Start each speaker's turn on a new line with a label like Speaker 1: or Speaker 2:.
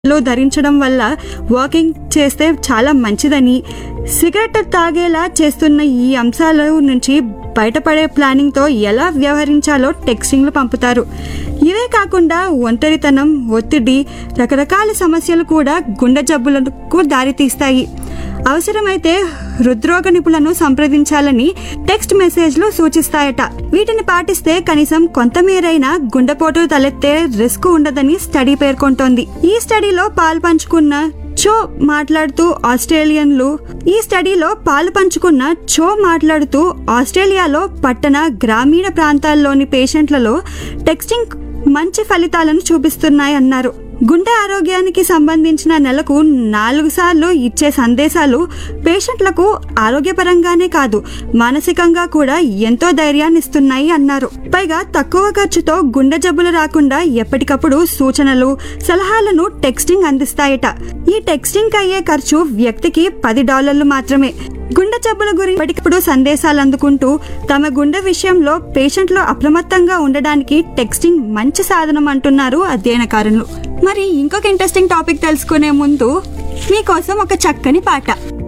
Speaker 1: లో ధరించడం వల్ల వాకింగ్ చేస్తే చాలా మంచిదని సిగరెట్ తాగేలా చేస్తున్న ఈ అంశాల నుంచి బయటపడే ప్లానింగ్తో ఎలా వ్యవహరించాలో టెక్స్టింగ్లు పంపుతారు ఇవే కాకుండా ఒంటరితనం ఒత్తిడి రకరకాల సమస్యలు కూడా గుండె జబ్బులకు దారితీస్తాయి అవసరమైతే హృద్రోగ నిపుణులను సంప్రదించాలని టెక్స్ట్ మెసేజ్లు సూచిస్తాయట వీటిని పాటిస్తే కనీసం కొంతమేరైనా గుండెపోటు తలెత్తే రిస్క్ ఉండదని స్టడీ పేర్కొంటోంది ఈ స్టడీలో పాలు పంచుకున్న చో మాట్లాడుతూ ఆస్ట్రేలియన్లు ఈ స్టడీలో పాలు పంచుకున్న చో మాట్లాడుతూ ఆస్ట్రేలియాలో పట్టణ గ్రామీణ ప్రాంతాల్లోని పేషెంట్లలో టెక్స్టింగ్ మంచి ఫలితాలను చూపిస్తున్నాయన్నారు గుండె ఆరోగ్యానికి సంబంధించిన నెలకు నాలుగు సార్లు ఇచ్చే సందేశాలు పేషెంట్లకు ఆరోగ్యపరంగానే కాదు మానసికంగా కూడా ఎంతో ధైర్యాన్ని ఇస్తున్నాయి అన్నారు పైగా తక్కువ ఖర్చుతో గుండె జబ్బులు రాకుండా ఎప్పటికప్పుడు సూచనలు సలహాలను టెక్స్టింగ్ అందిస్తాయట ఈ టెక్స్టింగ్ అయ్యే ఖర్చు వ్యక్తికి పది డాలర్లు మాత్రమే గుండె జబ్బుల గురించి ఎప్పటికప్పుడు సందేశాలు అందుకుంటూ తమ గుండె విషయంలో పేషెంట్లు అప్రమత్తంగా ఉండడానికి టెక్స్టింగ్ మంచి సాధనం అంటున్నారు అధ్యయనకారులు మరి ఇంకొక ఇంట్రెస్టింగ్ టాపిక్ తెలుసుకునే ముందు మీకోసం ఒక చక్కని పాట